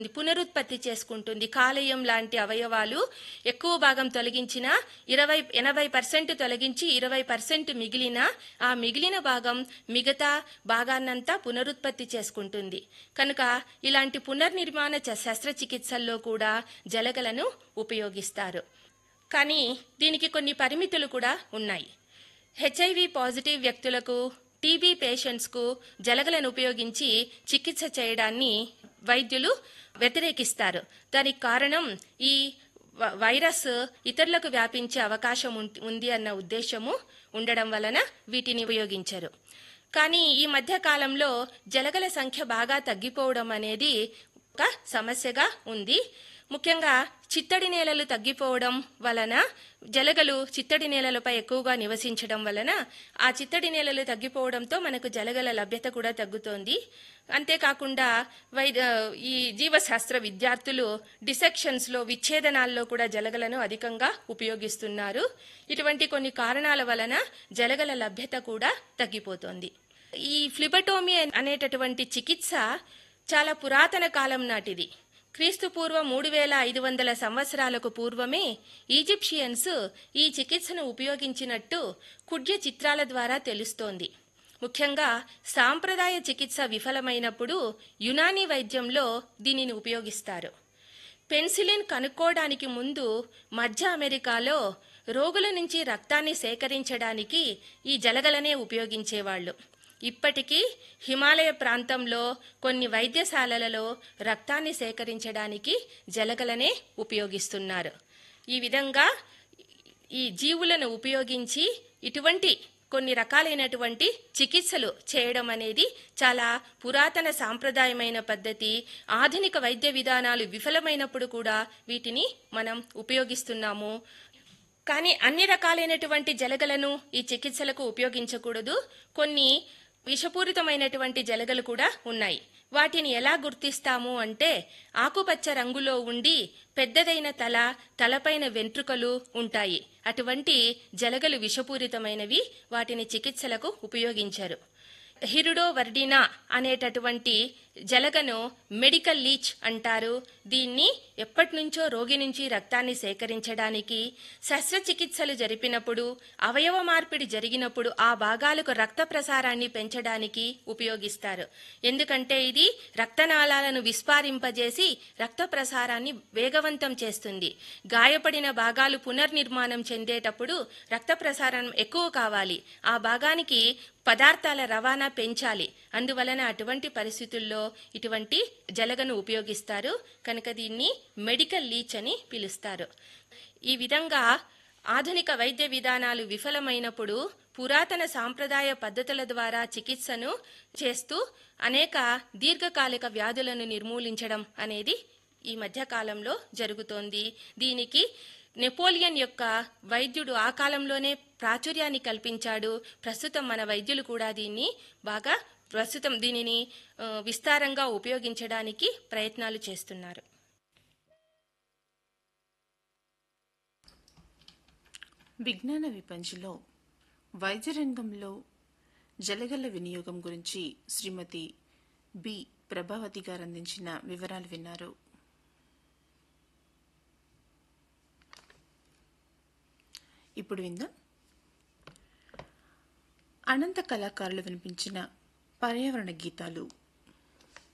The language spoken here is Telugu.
పునరుత్పత్తి చేసుకుంటుంది కాలేయం లాంటి అవయవాలు ఎక్కువ భాగం తొలగించిన ఇరవై ఎనభై పర్సెంట్ తొలగించి ఇరవై పర్సెంట్ మిగిలిన ఆ మిగిలిన భాగం మిగతా భాగాన్నంతా పునరుత్పత్తి చేసుకుంటుంది కనుక ఇలాంటి పునర్నిర్మాణ చ- శస్త్రచికిత్సల్లో కూడా జలగలను ఉపయోగిస్తారు కానీ దీనికి కొన్ని పరిమితులు కూడా ఉన్నాయి హెచ్ఐవి పాజిటివ్ వ్యక్తులకు టీబీ పేషెంట్స్కు జలగలను ఉపయోగించి చికిత్స చేయడాన్ని వైద్యులు వ్యతిరేకిస్తారు దానికి కారణం ఈ వ- వైరస్ ఇతరులకు వ్యాపించే అవకాశం ఉం- ఉంది అన్న ఉద్దేశము ఉండడం వలన వీటిని ఉపయోగించరు కానీ ఈ మధ్య కాలంలో జలగల సంఖ్య బాగా తగ్గిపోవడం అనేది ఒక సమస్యగా ఉంది ముఖ్యంగా చిత్తడి నేలలు తగ్గిపోవడం వలన జలగలు చిత్తడి నేలలపై ఎక్కువగా నివసించడం వలన ఆ చిత్తడి నేలలు తగ్గిపోవడంతో మనకు జలగల లభ్యత కూడా తగ్గుతోంది అంతేకాకుండా వై ఈ జీవశాస్త్ర విద్యార్థులు డిసెక్షన్స్లో విచ్ఛేదనాల్లో కూడా జలగలను అధికంగా ఉపయోగిస్తున్నారు ఇటువంటి కొన్ని కారణాల వలన జలగల లభ్యత కూడా తగ్గిపోతోంది ఈ ఫ్లిబటోమీ అనేటటువంటి చికిత్స చాలా పురాతన కాలం నాటిది క్రీస్తు పూర్వం మూడు వేల ఐదు వందల సంవత్సరాలకు పూర్వమే ఈజిప్షియన్స్ ఈ చికిత్సను ఉపయోగించినట్టు కుడ్య చిత్రాల ద్వారా తెలుస్తోంది ముఖ్యంగా సాంప్రదాయ చికిత్స విఫలమైనప్పుడు యునానీ వైద్యంలో దీనిని ఉపయోగిస్తారు పెన్సిలిన్ కనుక్కోవడానికి ముందు మధ్య అమెరికాలో రోగుల నుంచి రక్తాన్ని సేకరించడానికి ఈ జలగలనే ఉపయోగించేవాళ్ళు ఇప్పటికీ హిమాలయ ప్రాంతంలో కొన్ని వైద్యశాలలలో రక్తాన్ని సేకరించడానికి జలగలనే ఉపయోగిస్తున్నారు ఈ విధంగా ఈ జీవులను ఉపయోగించి ఇటువంటి కొన్ని రకాలైనటువంటి చికిత్సలు చేయడం అనేది చాలా పురాతన సాంప్రదాయమైన పద్ధతి ఆధునిక వైద్య విధానాలు విఫలమైనప్పుడు కూడా వీటిని మనం ఉపయోగిస్తున్నాము కానీ అన్ని రకాలైనటువంటి జలగలను ఈ చికిత్సలకు ఉపయోగించకూడదు కొన్ని విషపూరితమైనటువంటి జలగలు కూడా ఉన్నాయి వాటిని ఎలా గుర్తిస్తాము అంటే ఆకుపచ్చ రంగులో ఉండి పెద్దదైన తల తలపైన వెంట్రుకలు ఉంటాయి అటువంటి జలగలు విషపూరితమైనవి వాటిని చికిత్సలకు ఉపయోగించరు హిరుడో వర్డినా అనేటటువంటి జలగను మెడికల్ లీచ్ అంటారు దీన్ని ఎప్పటి నుంచో రోగి నుంచి రక్తాన్ని సేకరించడానికి శస్త్రచికిత్సలు జరిపినప్పుడు అవయవ మార్పిడి జరిగినప్పుడు ఆ భాగాలకు రక్త ప్రసారాన్ని పెంచడానికి ఉపయోగిస్తారు ఎందుకంటే ఇది రక్తనాళాలను విస్పారింపజేసి రక్త ప్రసారాన్ని వేగవంతం చేస్తుంది గాయపడిన భాగాలు పునర్నిర్మాణం చెందేటప్పుడు రక్త ప్రసారం ఎక్కువ కావాలి ఆ భాగానికి పదార్థాల రవాణా పెంచాలి అందువలన అటువంటి పరిస్థితుల్లో ఇటువంటి జలగను ఉపయోగిస్తారు కనుక దీన్ని మెడికల్ లీచ్ అని పిలుస్తారు ఈ విధంగా ఆధునిక వైద్య విధానాలు విఫలమైనప్పుడు పురాతన సాంప్రదాయ పద్ధతుల ద్వారా చికిత్సను చేస్తూ అనేక దీర్ఘకాలిక వ్యాధులను నిర్మూలించడం అనేది ఈ మధ్య కాలంలో జరుగుతోంది దీనికి నెపోలియన్ యొక్క వైద్యుడు ఆ కాలంలోనే ప్రాచుర్యాన్ని కల్పించాడు ప్రస్తుతం మన వైద్యులు కూడా దీన్ని బాగా ప్రస్తుతం దీనిని ఆ, విస్తారంగా ఉపయోగించడానికి ప్రయత్నాలు చేస్తున్నారు విజ్ఞాన విపంచిలో వైద్య రంగంలో జలగల వినియోగం గురించి శ్రీమతి బి ప్రభావతి గారు అందించిన వివరాలు విన్నారు ఇప్పుడు విందాం అనంత కళాకారులు వినిపించిన పర్యావరణ గీతాలు